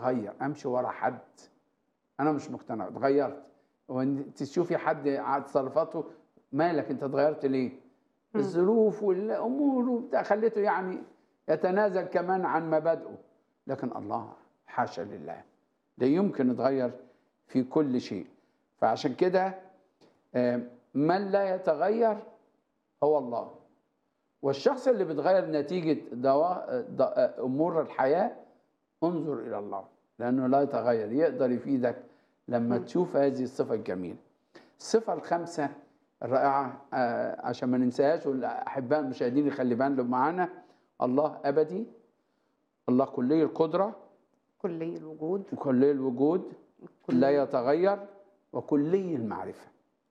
اتغير امشي ورا حد انا مش مقتنع اتغيرت وانت تشوفي حد على تصرفاته مالك انت اتغيرت ليه الظروف والامور وبتاع خليته يعني يتنازل كمان عن مبادئه لكن الله حاشا لله لا يمكن يتغير في كل شيء فعشان كده آه، من لا يتغير هو الله والشخص اللي بيتغير نتيجة دواء د- أمور الحياة انظر إلى الله لأنه لا يتغير يقدر يفيدك لما تشوف هذه الصفة الجميلة الصفة الخامسة الرائعة آه، عشان ما ننساهاش والأحباء المشاهدين يخلي بالهم معانا الله أبدي الله كلي القدرة كلي الوجود وكلي الوجود لا يتغير وكلي المعرفة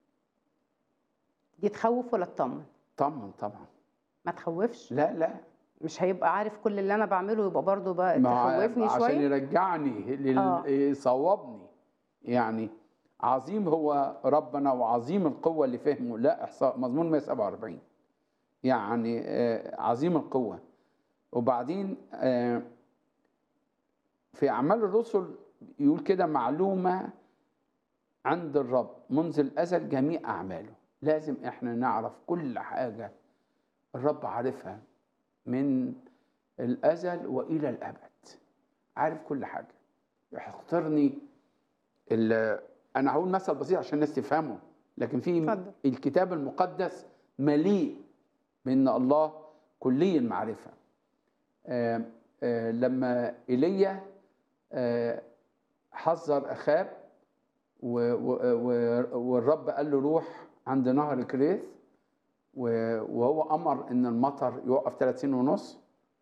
دي تخوف ولا تطمن طبعا طبعا ما تخوفش لا لا مش هيبقى عارف كل اللي انا بعمله يبقى برضه بقى مع- تخوفني عشان شويه يرجعني لل- آه. يصوبني يعني عظيم هو ربنا وعظيم القوة اللي فهمه لا إحصاء مضمون 147 يعني آه، عظيم القوة وبعدين آه، في أعمال الرسل يقول كده معلومة عند الرب منذ الأزل جميع أعماله لازم إحنا نعرف كل حاجة الرب عارفها من الأزل وإلى الأبد عارف كل حاجة يحترني ال- أنا هقول مثل بسيط عشان الناس تفهمه لكن في اتفضل. الكتاب المقدس مليء بأن الله كلي المعرفة آه، آه، لما إيليا آه، حذر أخاب و- و- و- والرب قال له روح عند نهر كريث و- وهو أمر إن المطر يوقف ثلاث سنين ونص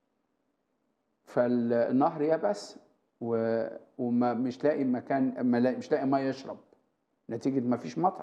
فالنهر يبس و- وما مش لاقي مكان ما لا- مش لاقي ما يشرب نتيجة ما فيش مطر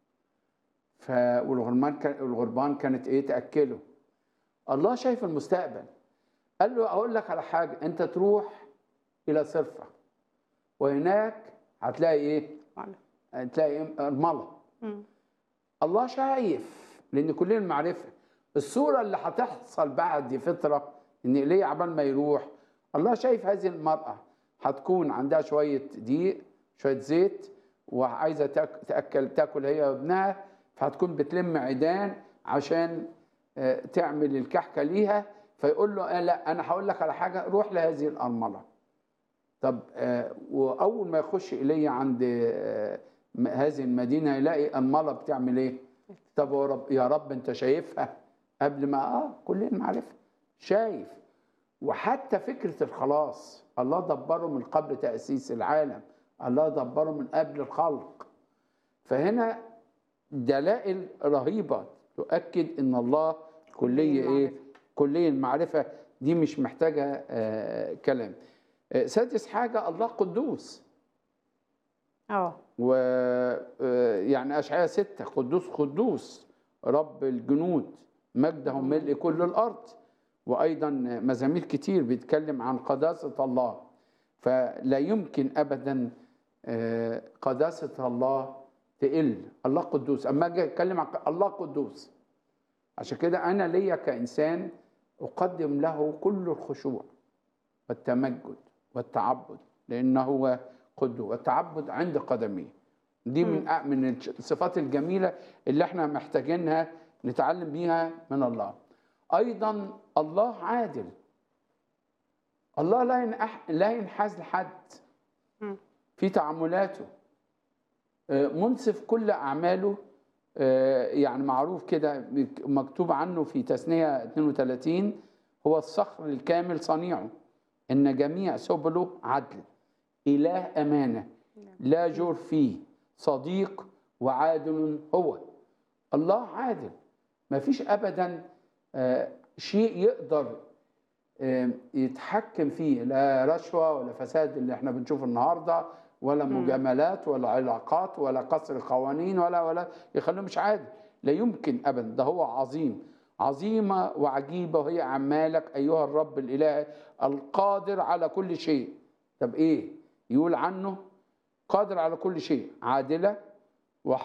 ف والغربان كان الغربان كانت ايه تاكله الله شايف المستقبل قال له اقول لك على حاجه انت تروح الى صرفه وهناك هتلاقي ايه معلش. هتلاقي ارمله مم. الله شايف لان كلنا المعرفه الصوره اللي هتحصل بعد فتره ان ايليا عبال ما يروح الله شايف هذه المراه هتكون عندها شويه دقيق شويه زيت وعايزه تاك- تاكل تاكل هي وابنها فهتكون بتلم عيدان عشان آه، تعمل الكحكه ليها فيقول له آه لا انا هقول لك على حاجه روح لهذه الارمله طب آه، واول ما يخش ايليا عند آه، م- هذه المدينه يلاقي المله بتعمل ايه طب يا رب يا رب انت شايفها قبل ما اه كلنا عارفها شايف وحتى فكره الخلاص الله دبره من قبل تاسيس العالم الله دبره من قبل الخلق فهنا دلائل رهيبه تؤكد ان الله كليه ايه المعرفة. كليه المعرفه دي مش محتاجه آه كلام آه سادس حاجه الله قدوس اه و آه، يعني أشعياء ستة قدوس قدوس رب الجنود مجده ملء كل الأرض وأيضا مزامير كتير بيتكلم عن قداسة الله فلا يمكن أبدا آه، قداسة الله تقل الله قدوس أما أجي أتكلم عن الله قدوس عشان كده أنا ليا كإنسان أقدم له كل الخشوع والتمجد والتعبد لأنه هو قدوة والتعبد عند قدميه دي من أ- من الصفات الجميلة اللي احنا محتاجينها نتعلم بيها من الله أيضا الله عادل الله لا ينح لا ينحاز لحد مم. في تعاملاته آه، منصف كل أعماله آه، يعني معروف كده مكتوب عنه في تثنية 32 هو الصخر الكامل صنيعه إن جميع سبله عدل إله أمانة لا جور فيه صديق وعادل هو الله عادل ما فيش أبدا آه، شيء يقدر آه، يتحكم فيه لا رشوة ولا فساد اللي احنا بنشوفه النهاردة ولا مجاملات ولا علاقات ولا قصر قوانين ولا ولا يخلوه مش عادل لا يمكن أبدا ده هو عظيم عظيمة وعجيبة وهي أعمالك أيها الرب الإله القادر على كل شيء طب إيه يقول عنه قادر على كل شيء عادلة